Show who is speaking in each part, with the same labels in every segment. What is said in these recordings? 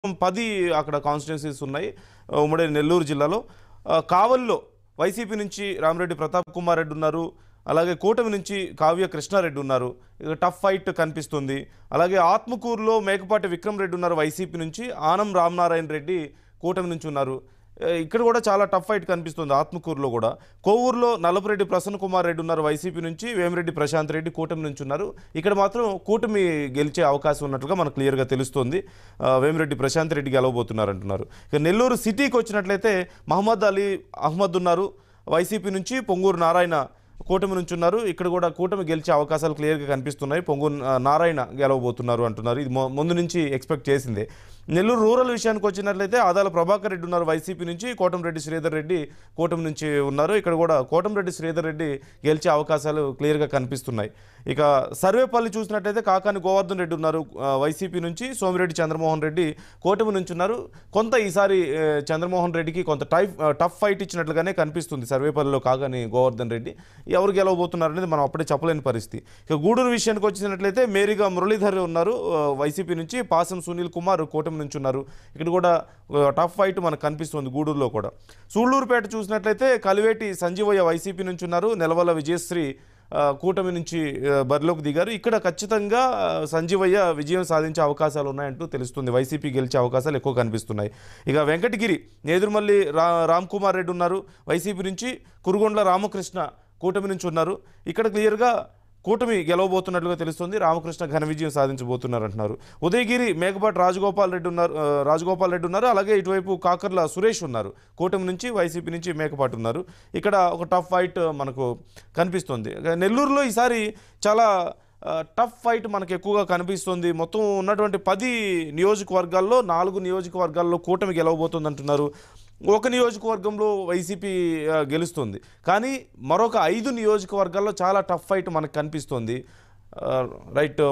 Speaker 1: పది అక్కడ కాన్స్టిట్యున్సీస్ ఉన్నాయి ఉమ్మడి నెల్లూరు జిల్లాలో ఆ, కావలిలో వైసీపీ నుంచి రామిరెడ్డి ప్రతాప్ కుమార్ రెడ్డి ఉన్నారు అలాగే కూటమి నుంచి కావ్య కృష్ణారెడ్డి ఉన్నారు ఇక టఫ్ ఫైట్ కనిపిస్తుంది అలాగే ఆత్మకూరులో మేకపాటి విక్రమ్ రెడ్డి ఉన్నారు వైసీపీ నుంచి ఆనం రామనారాయణ రెడ్డి కూటమి నుంచి ఉన్నారు ఏ, ఇక్కడ కూడా చాలా టఫ్ ఫైట్ కనిపిస్తుంది ఆత్మకూరులో కూడా కోవూరులో నల్లపురెడ్డి ప్రసన్న కుమార్ రెడ్డి ఉన్నారు వైసీపీ నుంచి వేమిరెడ్డి ప్రశాంత్ రెడ్డి కూటమి నుంచి ఉన్నారు ఇక్కడ మాత్రం కూటమి గెలిచే అవకాశం ఉన్నట్లుగా మనకు క్లియర్గా తెలుస్తుంది ఆ, వేమిరెడ్డి ప్రశాంత్ రెడ్డి గెలవబోతున్నారు అంటున్నారు ఇక నెల్లూరు సిటీకి వచ్చినట్లయితే మహమ్మద్ అలీ అహ్మద్ ఉన్నారు వైసీపీ నుంచి పొంగూరు నారాయణ కూటమి నుంచి ఉన్నారు ఇక్కడ కూడా కూటమి గెలిచే అవకాశాలు క్లియర్గా కనిపిస్తున్నాయి పొంగూరు ఆ, నారాయణ గెలవబోతున్నారు అంటున్నారు ఇది మొ- ముందు నుంచి ఎక్స్పెక్ట్ చేసిందే నెల్లూరు రూరల్ విషయానికి వచ్చినట్లయితే ఆదాల ప్రభాకర్ రెడ్డి ఉన్నారు వైసీపీ నుంచి కోటంరెడ్డి శ్రీధర్ రెడ్డి కూటమి నుంచి ఉన్నారు ఇక్కడ కూడా కోటంరెడ్డి శ్రీధర్ రెడ్డి గెలిచే అవకాశాలు క్లియర్గా కనిపిస్తున్నాయి ఇక సర్వేపల్లి చూసినట్లయితే కాకాని గోవర్ధన్ రెడ్డి ఉన్నారు ఆ, వైసీపీ నుంచి సోమిరెడ్డి చంద్రమోహన్ రెడ్డి కూటమి నుంచి ఉన్నారు కొంత ఈసారి ఆ, చంద్రమోహన్ రెడ్డికి కొంత టైఫ్ ఆ, టఫ్ ఫైట్ ఇచ్చినట్లుగానే కనిపిస్తుంది సర్వేపల్లిలో కాకాని గోవర్ధన్ రెడ్డి ఎవరు గెలవబోతున్నారు అనేది మనం అప్పుడే చెప్పలేని పరిస్థితి ఇక గూడూరు విషయానికి వచ్చినట్లయితే మేరీగా మురళీధర్ ఉన్నారు ఆ, వైసీపీ నుంచి పాసం సునీల్ కుమార్ కూటమి నుంచి ఉన్నారు ఇక్కడ కూడా ఆ, టఫ్ ఫైట్ మనకు కనిపిస్తుంది గూడూరులో కూడా సూళ్ళూరుపేట చూసినట్లయితే కలివేటి సంజీవయ్య వైసీపీ నుంచి ఉన్నారు నెలవల విజయశ్రీ ఆ, కూటమి నుంచి ఆ, బరిలోకి దిగారు ఇక్కడ ఖచ్చితంగా ఆ, సంజీవయ్య విజయం సాధించే అవకాశాలు ఉన్నాయంటూ తెలుస్తుంది వైసీపీ గెలిచే అవకాశాలు ఎక్కువ కనిపిస్తున్నాయి ఇక వెంకటగిరి నేదురుమల్లి రా రామ్ కుమార్ రెడ్డి ఉన్నారు వైసీపీ నుంచి కురుగొండ్ల రామకృష్ణ కూటమి నుంచి ఉన్నారు ఇక్కడ క్లియర్గా కూటమి గెలవబోతున్నట్లుగా తెలుస్తుంది రామకృష్ణ ఘన విజయం సాధించబోతున్నారు అంటున్నారు ఉదయగిరి మేకపాటి రాజగోపాల్ రెడ్డి ఉన్నారు ఆ, రాజగోపాల్ రెడ్డి ఉన్నారు అలాగే ఇటువైపు కాకర్ల సురేష్ ఉన్నారు కూటమి నుంచి వైసీపీ నుంచి మేకపాటి ఉన్నారు ఇక్కడ ఒక టఫ్ ఫైట్ మనకు కనిపిస్తుంది ఇక నెల్లూరులో ఈసారి చాలా ఆ, టఫ్ ఫైట్ మనకు ఎక్కువగా కనిపిస్తుంది మొత్తం ఉన్నటువంటి పది నియోజకవర్గాల్లో నాలుగు నియోజకవర్గాల్లో కూటమి గెలవబోతుంది అంటున్నారు ఒక నియోజకవర్గంలో వైసీపీ ఆ, గెలుస్తుంది కానీ మరొక ఐదు నియోజకవర్గాల్లో చాలా టఫ్ ఫైట్ మనకు కనిపిస్తుంది ఆ, రైట్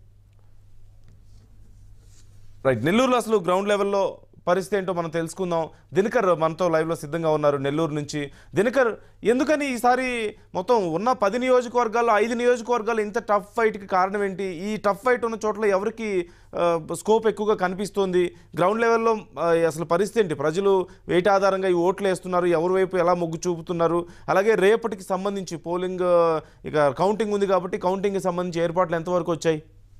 Speaker 1: రైట్ నెల్లూరులో అసలు గ్రౌండ్ లెవెల్లో పరిస్థితి ఏంటో మనం తెలుసుకుందాం దినకర్ మనతో లైవ్లో సిద్ధంగా ఉన్నారు నెల్లూరు నుంచి దినకర్ ఎందుకని ఈసారి మొత్తం ఉన్న పది నియోజకవర్గాల్లో ఐదు నియోజకవర్గాలు ఇంత టఫ్ ఫైట్కి కారణం ఏంటి ఈ టఫ్ ఫైట్ ఉన్న చోట్ల ఎవరికి స్కోప్ ఎక్కువగా కనిపిస్తుంది గ్రౌండ్ లెవెల్లో ఆ, అసలు పరిస్థితి ఏంటి ప్రజలు వెయిట్ ఆధారంగా ఈ ఓట్లు వేస్తున్నారు ఎవరి వైపు ఎలా మొగ్గు చూపుతున్నారు అలాగే రేపటికి సంబంధించి పోలింగ్ ఆ, ఇక కౌంటింగ్ ఉంది కాబట్టి కౌంటింగ్కి సంబంధించి ఏర్పాట్లు ఎంతవరకు వచ్చాయి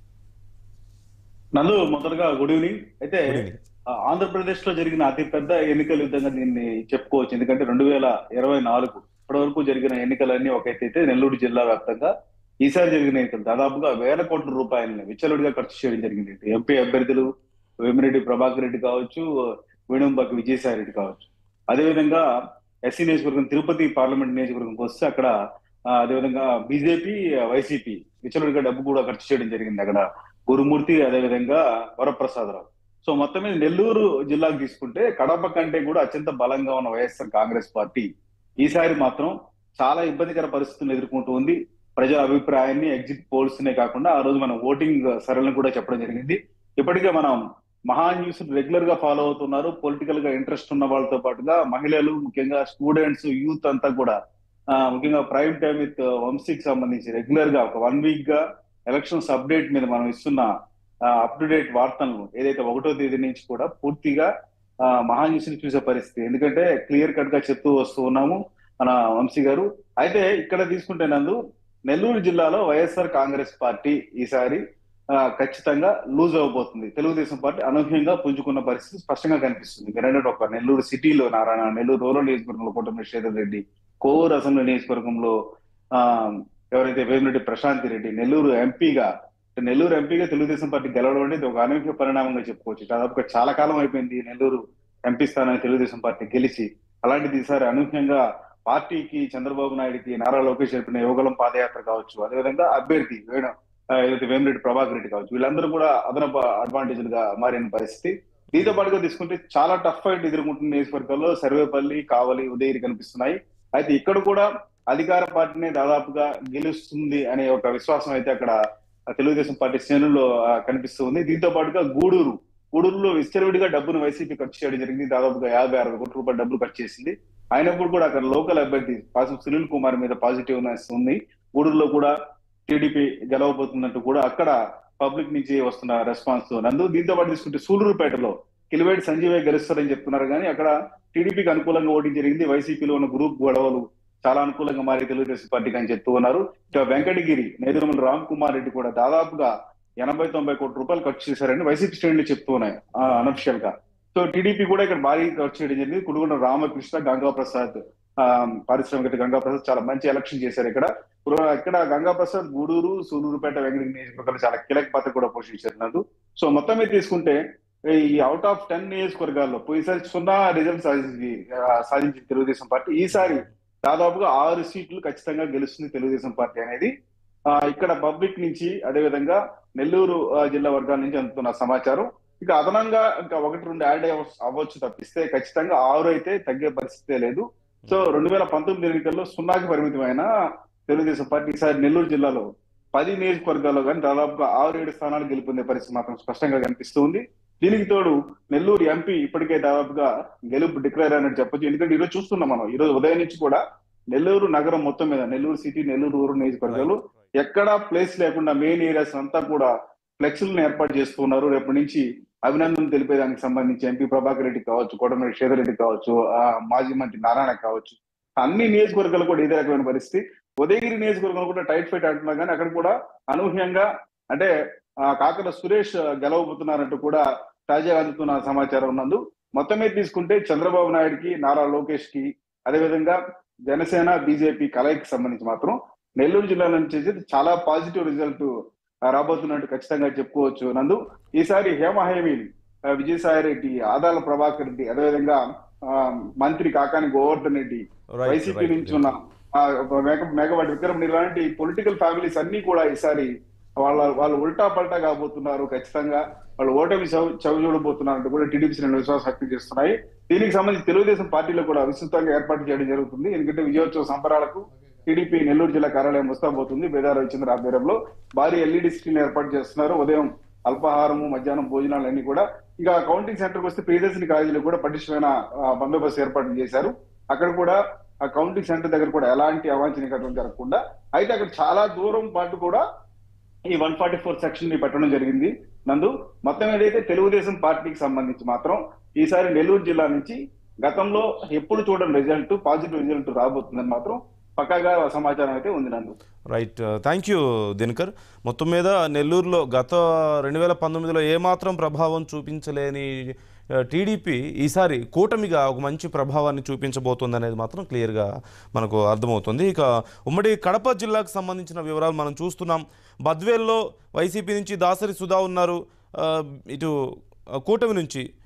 Speaker 2: నందు మొదటగా గుడ్ ఈవినింగ్ అయితే
Speaker 1: Good evening.
Speaker 2: ఆ, ఆంధ్రప్రదేశ్ లో జరిగిన అతి పెద్ద ఎన్నికల యుద్ధంగా దీన్ని చెప్పుకోవచ్చు ఎందుకంటే రెండు వేల ఇరవై నాలుగు ఇప్పటి వరకు జరిగిన ఎన్నికలన్నీ ఒక ఎత్తు అయితే నెల్లూరు జిల్లా వ్యాప్తంగా ఈసారి జరిగిన ఎన్నికలు దాదాపుగా వేల కోట్ల రూపాయలని విచ్చలుడిగా ఖర్చు చేయడం జరిగింది ఇటు ఎంపీ అభ్యర్థులు వేమిరెడ్డి ప్రభాకర్ రెడ్డి కావచ్చు వేణుంబాకి విజయసాయి రెడ్డి కావచ్చు అదేవిధంగా ఎస్సీ నియోజకవర్గం తిరుపతి పార్లమెంట్ నియోజకవర్గంకి వస్తే అక్కడ ఆ, అదేవిధంగా బీజేపీ వైసీపీ విచ్చలుడిగా డబ్బు కూడా ఖర్చు చేయడం జరిగింది అక్కడ గురుమూర్తి అదేవిధంగా వరప్రసాదరావు సో మొత్తం మీద నెల్లూరు జిల్లాకు తీసుకుంటే కడప కంటే కూడా అత్యంత బలంగా ఉన్న వైఎస్ఆర్ కాంగ్రెస్ పార్టీ ఈసారి మాత్రం చాలా ఇబ్బందికర పరిస్థితులను ఎదుర్కొంటూ ఉంది ప్రజల అభిప్రాయాన్ని ఎగ్జిట్ పోల్స్ నే కాకుండా ఆ రోజు మనం ఓటింగ్ సరళిని కూడా చెప్పడం జరిగింది ఇప్పటికే మనం మహా న్యూస్ రెగ్యులర్ గా ఫాలో అవుతున్నారు పొలిటికల్ గా ఇంట్రెస్ట్ ఉన్న వాళ్ళతో పాటుగా మహిళలు ముఖ్యంగా స్టూడెంట్స్ యూత్ అంతా కూడా ఆ, ముఖ్యంగా ప్రైమ్ టైమ్ విత్ వంశీకి సంబంధించి రెగ్యులర్ గా ఒక వన్ వీక్ గా ఎలక్షన్స్ అప్డేట్ మీద మనం ఇస్తున్న అప్ టు డేట్ వార్తలను ఏదైతే ఒకటో తేదీ నుంచి కూడా పూర్తిగా ఆ, మహా న్యూస్ ని చూసే పరిస్థితి ఎందుకంటే క్లియర్ కట్ గా చెప్తూ వస్తూ ఉన్నాము మన వంశీ గారు అయితే ఇక్కడ తీసుకుంటే నందు నెల్లూరు జిల్లాలో వైఎస్ఆర్ కాంగ్రెస్ పార్టీ ఈసారి ఆ, ఖచ్చితంగా లూజ్ అవ్వబోతుంది తెలుగుదేశం పార్టీ అనూహ్యంగా పుంజుకున్న పరిస్థితి స్పష్టంగా కనిపిస్తుంది ఎందుకంటే ఒక నెల్లూరు సిటీలో నారాయణ నెల్లూరు రూరల్ నియోజకవర్గంలో కూటమి శ్రీధర్ రెడ్డి కోవూరు అసెంబ్లీ నియోజకవర్గంలో ఆ ఎవరైతే వేమిరెడ్డి ప్రశాంతి రెడ్డి నెల్లూరు ఎంపీగా నెల్లూరు ఎంపీగా తెలుగుదేశం పార్టీ గెలవడం అనేది ఒక అనూహ్య పరిణామంగా చెప్పుకోవచ్చు దాదాపుగా చాలా కాలం అయిపోయింది నెల్లూరు ఎంపీ స్థానాన్ని తెలుగుదేశం పార్టీ గెలిచి అలాంటిది ఈసారి అనూహ్యంగా పార్టీకి చంద్రబాబు నాయుడికి నారా లోకేష్ జరిపిన యువగలం పాదయాత్ర కావచ్చు అదేవిధంగా అభ్యర్థి వేణు ఆ, ఏదైతే వేమిరెడ్డి ప్రభాకర్ రెడ్డి కావచ్చు వీళ్ళందరూ కూడా అదనపు అడ్వాంటేజ్ గా మారిన పరిస్థితి దీంతో పాటుగా తీసుకుంటే చాలా టఫ్ ఫైట్ ఎదుర్కొంటున్న నియోజకవర్గాల్లో సర్వేపల్లి కావలి ఉదయగిరి కనిపిస్తున్నాయి అయితే ఇక్కడ కూడా అధికార పార్టీనే దాదాపుగా గెలుస్తుంది అనే ఒక విశ్వాసం అయితే అక్కడ తెలుగుదేశం పార్టీ శ్రేణుల్లో ఆ, కనిపిస్తుంది దీంతో పాటుగా గూడూరు గూడూరులో విచ్చలవిడిగా డబ్బును వైసీపీ ఖర్చు చేయడం జరిగింది దాదాపుగా యాభై అరవై కోట్ల రూపాయల డబ్బులు ఖర్చు చేసింది అయినప్పుడు కూడా అక్కడ లోకల్ అభ్యర్థి పాసం సునీల్ కుమార్ మీద పాజిటివ్నెస్ ఉంది గూడూరులో కూడా టీడీపీ గెలవబోతున్నట్టు కూడా అక్కడ పబ్లిక్ నుంచి వస్తున్న రెస్పాన్స్ నందు దీంతో పాటు తీసుకుంటే సూలూరుపేటలో కిలివేటి సంజీవే గెలుస్తారని చెప్తున్నారు కానీ అక్కడ టీడీపీకి అనుకూలంగా ఓటింగ్ జరిగింది వైసీపీలో ఉన్న గ్రూప్ గొడవలు చాలా అనుకూలంగా మారి తెలుగుదేశం పార్టీకి అని చెప్తూ ఉన్నారు ఇక వెంకటగిరి నేదురుమల రామ్ కుమార్ రెడ్డి కూడా దాదాపుగా ఎనభై తొంభై కోట్ల రూపాయలు ఖర్చు చేశారని వైసీపీ శ్రేణులు చెప్తూ ఉన్నాయి అనఫిషియల్ గా సో టీడీపీ కూడా ఇక్కడ భారీ ఖర్చు చేయడం జరిగింది కుడుగుండ రామకృష్ణ గంగా ప్రసాద్ ఆ, పారిశ్రామిక గంగా ప్రసాద్ చాలా మంచి ఎలక్షన్ చేశారు ఇక్కడ ఇప్పుడు ఇక్కడ గంగా ప్రసాద్ గూడూరు సూలూరుపేట వెంకటగిరి నియోజకవర్గాలు చాలా కీలక పాత్ర కూడా పోషించారు నందు సో మొత్తం మీద తీసుకుంటే ఈ అవుట్ ఆఫ్ టెన్ నియోజకవర్గాల్లో పోయినసారి సున్నా రిజల్ట్ సాధించింది ఆ, సాధించింది తెలుగుదేశం పార్టీ ఈసారి దాదాపుగా ఆరు సీట్లు ఖచ్చితంగా గెలుస్తుంది తెలుగుదేశం పార్టీ అనేది ఆ, ఇక్కడ పబ్లిక్ నుంచి అదేవిధంగా నెల్లూరు ఆ, జిల్లా వర్గాల నుంచి అందుతున్న సమాచారం ఇక అదనంగా ఇంకా ఒకటి రెండు యాడ్ అవ్వ- అవ్వచ్చు తప్పిస్తే ఖచ్చితంగా ఆరు అయితే తగ్గే పరిస్థితే లేదు సో రెండు వేల పంతొమ్మిది ఎన్నికల్లో సున్నాకి పరిమితమైన తెలుగుదేశం పార్టీ ఈసారి నెల్లూరు జిల్లాలో పది నియోజకవర్గాల్లో కానీ దాదాపుగా ఆరు ఏడు స్థానాలు గెలుపొందే పరిస్థితి మాత్రం స్పష్టంగా కనిపిస్తుంది దీనికి తోడు నెల్లూరు ఎంపీ ఇప్పటికే దాదాపుగా గెలుపు డిక్లేర్ అయినట్టు చెప్పొచ్చు ఎందుకంటే ఈరోజు చూస్తున్నాం మనం ఈ రోజు ఉదయం నుంచి కూడా నెల్లూరు నగరం మొత్తం మీద నెల్లూరు సిటీ నెల్లూరు ఊరు నియోజకవర్గాలు ఎక్కడా ప్లేస్ లేకుండా మెయిన్ ఏరియాస్ అంతా కూడా ఫ్లెక్సీలను ఏర్పాటు చేస్తున్నారు రేపటి నుంచి అభినందనలు తెలిపేదానికి సంబంధించి ఎంపీ ప్రభాకర్ రెడ్డి కావచ్చు కోటమిరెడ్డి శ్రీధర్ రెడ్డి కావచ్చు ఆ మాజీ మంత్రి నారాయణ కావచ్చు అన్ని నియోజకవర్గాలు కూడా ఇదే రకమైన పరిస్థితి ఉదయగిరి నియోజకవర్గంలో కూడా టైట్ ఫైట్ అంటున్నారు కానీ అక్కడ కూడా అనూహ్యంగా అంటే ఆ కాకర సురేష్ గెలవబోతున్నారంటూ కూడా తాజాగా అందుతున్న సమాచారం ఉన్నందు మొత్తం మీద తీసుకుంటే చంద్రబాబు నాయుడుకి నారా లోకేష్ కి అదేవిధంగా జనసేన బీజేపీ కలయికి సంబంధించి మాత్రం నెల్లూరు జిల్లా నుంచి అయితే చాలా పాజిటివ్ రిజల్ట్ రాబోతున్నట్టు ఖచ్చితంగా చెప్పుకోవచ్చు నందు ఈసారి హేమహేమిని విజయసాయి రెడ్డి ఆదాల ప్రభాకర్ రెడ్డి అదేవిధంగా ఆ, మంత్రి Kakani Govardhan Reddy
Speaker 1: Right,
Speaker 2: YCP
Speaker 1: right.
Speaker 2: నుంచి ఉన్న ఆ, మేక- మేకపాటి విక్రమ్ ఇలాంటి పొలిటికల్ ఫ్యామిలీస్ అన్ని కూడా ఈసారి వాళ్ళ వాళ్ళు ఉల్టా పల్టా కాబోతున్నారు ఖచ్చితంగా వాళ్ళు ఓటమి చవి చవి చూడబోతున్నారు కూడా టీడీపీ శ్రేణులు విశ్వాసం వ్యక్తం చేస్తున్నాయి దీనికి సంబంధించి తెలుగుదేశం పార్టీలో కూడా విస్తృతంగా ఏర్పాటు చేయడం జరుగుతుంది ఎందుకంటే విజయోత్సవ సంబరాలకు టీడీపీ నెల్లూరు జిల్లా కార్యాలయం వస్తాబోతుంది బేదార రవిచంద్ర ఆధ్వర్యంలో భారీ ఎల్ఈడి స్క్రీన్ ఏర్పాటు చేస్తున్నారు ఉదయం అల్పాహారము మధ్యాహ్నం భోజనాలు అన్ని కూడా ఇక కౌంటింగ్ సెంటర్కి వస్తే ప్రియదర్శిని కాలేజీలో కూడా పటిష్టమైన ఆ, బందోబస్తు ఏర్పాటు చేశారు అక్కడ కూడా ఆ కౌంటింగ్ సెంటర్ దగ్గర కూడా ఎలాంటి అవాంఛనీయ ఘటనలు జరగకుండా అయితే అక్కడ చాలా దూరం పాటు కూడా ఈ వన్ ఫార్టీ ఫోర్ సెక్షన్ ని పెట్టడం జరిగింది నందు మొత్తం ఏదైతే తెలుగుదేశం పార్టీకి సంబంధించి మాత్రం ఈసారి నెల్లూరు జిల్లా నుంచి గతంలో ఎప్పుడు చూడని రిజల్ట్ పాజిటివ్ రిజల్ట్ రాబోతుందని మాత్రం పక్కాగా సమాచారం అయితే ఉంది నందు
Speaker 1: రైట్ థ్యాంక్ యూ దినకర్ మొత్తం మీద నెల్లూరులో గత రెండు వేల పంతొమ్మిదిలో ఏమాత్రం ప్రభావం చూపించలేని ఆ, టీడీపీ ఈసారి కూటమిగా ఒక మంచి ప్రభావాన్ని చూపించబోతుంది అనేది మాత్రం క్లియర్గా మనకు అర్థమవుతుంది ఇక ఉమ్మడి కడప జిల్లాకు సంబంధించిన వివరాలు మనం చూస్తున్నాం బద్వేల్లో వైసీపీ నుంచి దాసరి సుధా ఉన్నారు ఆ, ఇటు ఆ, కూటమి నుంచి